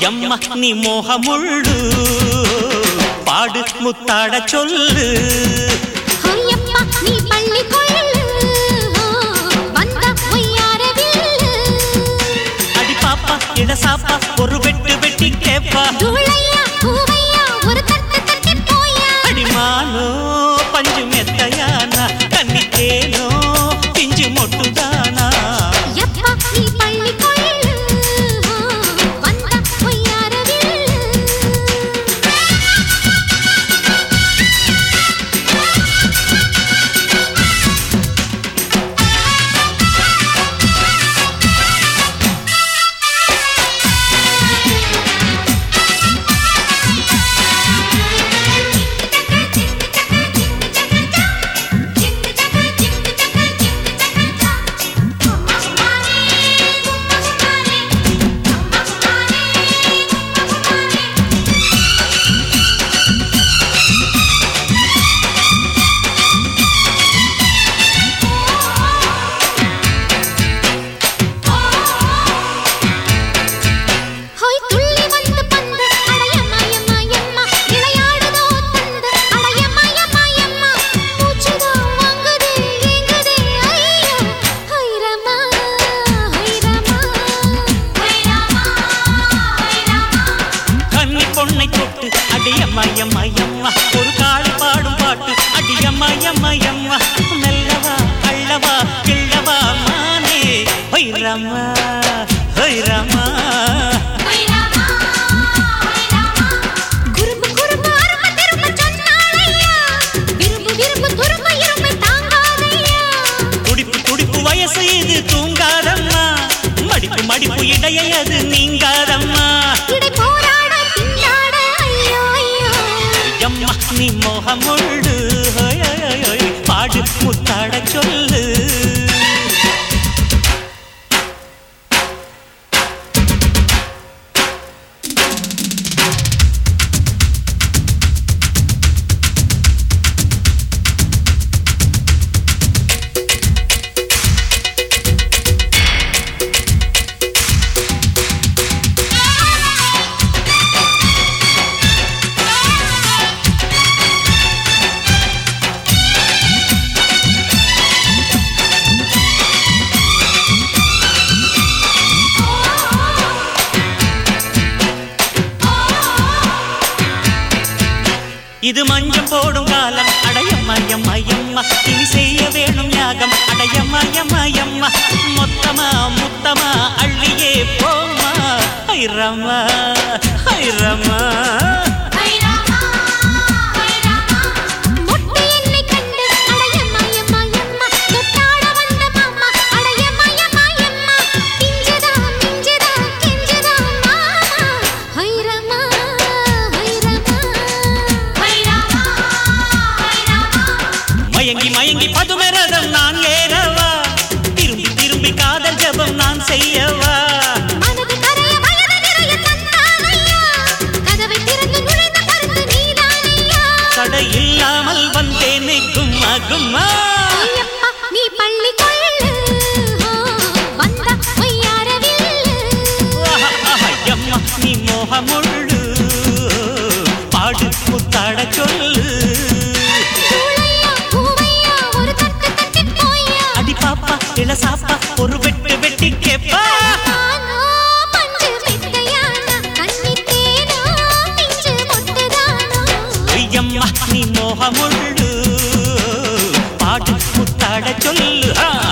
எம்மா நீ மோகமுள்ளு பாடு முத்தாட சொல்லு ஹொய்யப்பா நீ பள்ளி கொள்ளு வந்த பொய்யாரவில்லு அடி பாப்பா இட சாப்பா ஒரு வெட்டு வெட்டி கேப்பா தூளையா பூவையா ஒரு தட்டு தட்டி போயா அடிமானோ பஞ்சு மெத்தையானா கன்னி தேனோ பிஞ்சு மொட்டுதானா எப்பா நீ பள்ளி கொள்ளு வந்த பொய்யாரவில்லு ஹோய் துள்ளி வந்து பந்து அடையம்மா எம்மா எம்மா விளையாடுதோ தந்து அடையம்மா எம்மா எம்மா மூச்சுதோ வாங்குதே ஏங்குதே ஐயோ ஹொய் ரமா ஹொய் ரமா ஹொய் ரமா ஹொய் ரமா கன்னி பொண்ணை தொட்டு அடியம்மா எம்மா எம்மா ஒரு காளி பாடும் பாட்டு அடியம்மா எம்மா எம்மா மெல்லவா அள்ளவா கிள்ளவா மானே ஹொய்ரம்மா ஹொய்ரம்மா ஹொய் ரமா ஹொய் ரமா குறும்பு குறும்பு அரும்பு திரும்ப சொன்னாளையா விரும்பு விரும்பு துரும்ப இருமை தாங்காதையா துடிப்பு துடிப்பு வயசு இது தூங்காதம்மா மடிப்பு மடிப்பு இடையை அது நீங்காதம்மா இடை போராட திண்டாட ஐயோ ஐயோ எம்மா நீ மோகமுள்ளு ஹொய், ஹொய், ஹொய், பாடு முத்தாட சொல்லு இது மஞ்சம் போடும் காலம் அடையம்மா எம்மா எம்மா இனி செய்ய வேணும் யாகம் அடையம்மா எம்மா எம்மா மொத்தமா முத்தமா அள்ளியே போம்மா ஐரம்மா ஐரம்மா மொட்டை என்னை கண்டு அடையம்மா எம்மா எம்மா தொட்டாட வந்த மாமா அடையம்மா எம்மா எம்மா பிஞ்சுதா மிஞ்சுதா கெஞ்சுதா மாமா ஹைரமா ஹைரமா ஹைரமா ஹைரமா மயங்கி மயங்கி பதுமரதம் நான் ஏறவா திரும்பி திரும்பி காதல் ஜபம் நான் செய்யவா மனது கரைய வயது நிறைய தந்தானையா கதவை திறந்து நுழைந்த கருத்து நீதானையா தடை இல்லாமல் வந்தேனே கும்மா கும்மா ஐயப்பா நீ பள்ளி கொள்ளு வந்த பொய்யாரவில்லு ஆஹா, ஆஹா, எம்மா நீ மோகமுள்ளு பாடு முத்தாட சொல்லு பூளையா பூவையா ஒரு தட்டு தட்டி போயா அடி பாப்பா இள சாப்பா ஒரு வெட்டு வெட்டி கேப்பா நானோ பஞ்சு மெத்தையானா கன்னி தேனோ பிஞ்சு மொட்டுதானோ எம்மா நீ மோகமுள்ளு பாடு முத்தாட சொல்லு ஆ